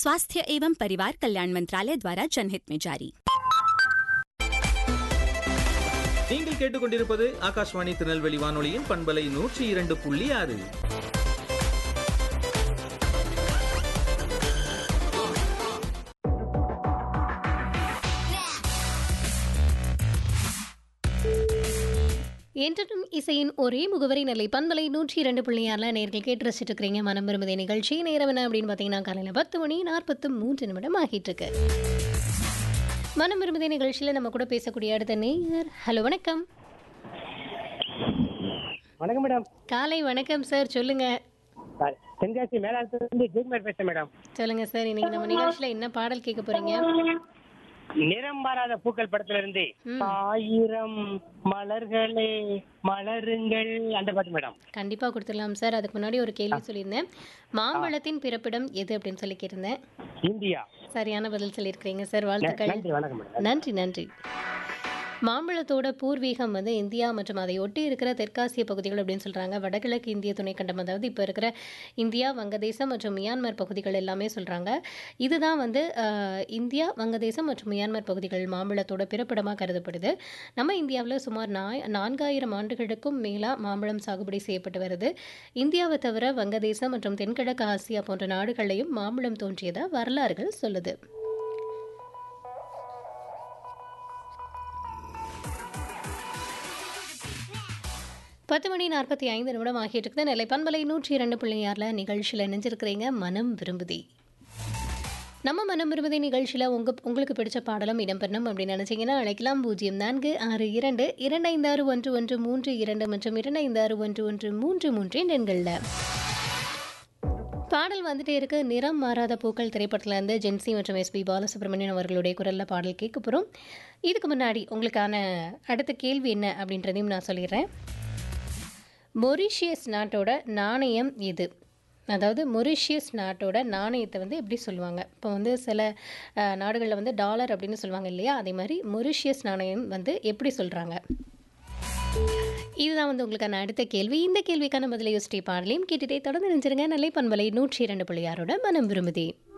स्वास्थ्य एवं परिवार कल्याण मंत्रालय द्वारा जनहित में जारी நீங்கள் கேட்டுக்கொண்டிருப்பது ஆகாஷ்வாணி திருநெல்வேலி வானொலியின் பண்பலை நூற்றி இரண்டு புள்ளி ஆறு என்றும் இசையின் ஒரே முகவரி நிலை பண்பலை நூற்றி இரண்டு புள்ளியாரில் நேர்கள் கேட்டு ரசிச்சுட்டு இருக்கிறீங்க மனம் விரும்புதே நிகழ்ச்சி நேரம் என்ன அப்படின்னு பார்த்தீங்கன்னா காலையில் பத்து மணி நாற்பத்து மூன்று நிமிடம் ஆகிட்டு இருக்கு மனம் விரும்புதே நிகழ்ச்சியில் நம்ம கூட பேசக்கூடிய அடுத்த நேயர் ஹலோ வணக்கம் வணக்கம் மேடம் காலை வணக்கம் சார் சொல்லுங்க சார் தென்காசி மேலாளத்திலிருந்து ஜெயக்குமார் பேசுறேன் மேடம் சொல்லுங்க சார் இன்னைக்கு நம்ம நிகழ்ச்சியில் என்ன பாடல் கேட்க போறீங்க நிறம் மாறாத பூக்கள் படத்துல இருந்து ம். ஆயிரம் மலர்களே மலருங்கள் அந்த பாட்டு மேடம் கண்டிப்பாக கொடுத்துடலாம் சார் அதுக்கு முன்னாடி ஒரு கேள்வி சொல்லியிருந்தேன் மாம்பழத்தின் பிறப்பிடம் எது அப்படின்னு சொல்லி கேட்டிருந்தேன் இந்தியா சரியான பதில் சொல்லியிருக்கிறீங்க சார் ந- வாழ்த்துக்கள் நன்றி வணக்கம் மேடம் நன்றி நன்றி மாம்பழத்தோட பூர்வீகம் வந்து இந்தியா மற்றும் அதை ஒட்டி இருக்கிற தெற்காசிய பகுதிகள் அப்படின்னு சொல்கிறாங்க வடகிழக்கு இந்திய துணைக்கண்டம் அதாவது இப்போ இருக்கிற இந்தியா வங்கதேசம் மற்றும் மியான்மர் பகுதிகள் எல்லாமே சொல்கிறாங்க இதுதான் வந்து ஆஹ், இந்தியா வங்கதேசம் மற்றும் மியான்மர் பகுதிகள் மாம்பழத்தோட பிறப்பிடமாக கருதப்படுது நம்ம இந்தியாவில் சுமார் நாய் நான்காயிரம் ஆண்டுகளுக்கும் மேலாக மாம்பழம் சாகுபடி செய்யப்பட்டு வருது இந்தியாவை தவிர வங்கதேசம் மற்றும் தென்கிழக்கு ஆசியா போன்ற நாடுகளையும் மாம்பழம் தோன்றியதாக வரலாறுகள் சொல்லுது பத்து மணி நாற்பத்தி ஐந்து நிமிடம் ஆகிட்டு இருக்குது நெல்லை பண்பலை நூற்றி இரண்டு பிள்ளையாரில் நிகழ்ச்சியில் இணைஞ்சிருக்கிறீங்க மனம் விரும்புதி நம்ம மனம் விரும்புதி நிகழ்ச்சியில் உங்கள் உங்களுக்கு பிடிச்ச பாடலும் இடம்பெறணும் அப்படின்னு நினச்சிங்கன்னா அழைக்கலாம் பூஜ்ஜியம் நான்கு ஆறு இரண்டு இரண்டு ஐந்து ஆறு ஒன்று ஒன்று மூன்று இரண்டு மற்றும் இரண்டு ஐந்து ஆறு ஒன்று ஒன்று மூன்று மூன்று என்ற எண்களில் பாடல் வந்துட்டே இருக்கு நிறம் மாறாத பூக்கள் திரைப்படத்துல இருந்து ஜென்சி மற்றும் எஸ்பி பாலசுப்ரமணியன் அவர்களுடைய குரல்ல பாடல் கேட்க போகிறோம் இதுக்கு முன்னாடி உங்களுக்கான அடுத்த கேள்வி என்ன அப்படின்றதையும் நான் சொல்லிடுறேன் மொரிஷியஸ் நாட்டோட நாணயம் எது அதாவது மொரிஷியஸ் நாட்டோட நாணயத்தை வந்து எப்படி சொல்லுவாங்க இப்போ வந்து சில அஹ், நாடுகளில் வந்து டாலர் அப்படின்னு சொல்லுவாங்க இல்லையா அதே மாதிரி மொரிஷியஸ் நாணயம் வந்து எப்படி சொல்கிறாங்க இதுதான் வந்து உங்களுக்கான அடுத்த கேள்வி இந்த கேள்விக்கான பதிலை யோசிச்சு பாடலையும் கேட்டுட்டே தொடர்ந்து நினைச்சிருங்க நல்லை பண்பலை நூற்றி இரண்டு புள்ளியாரோட மனம் விரும்புதே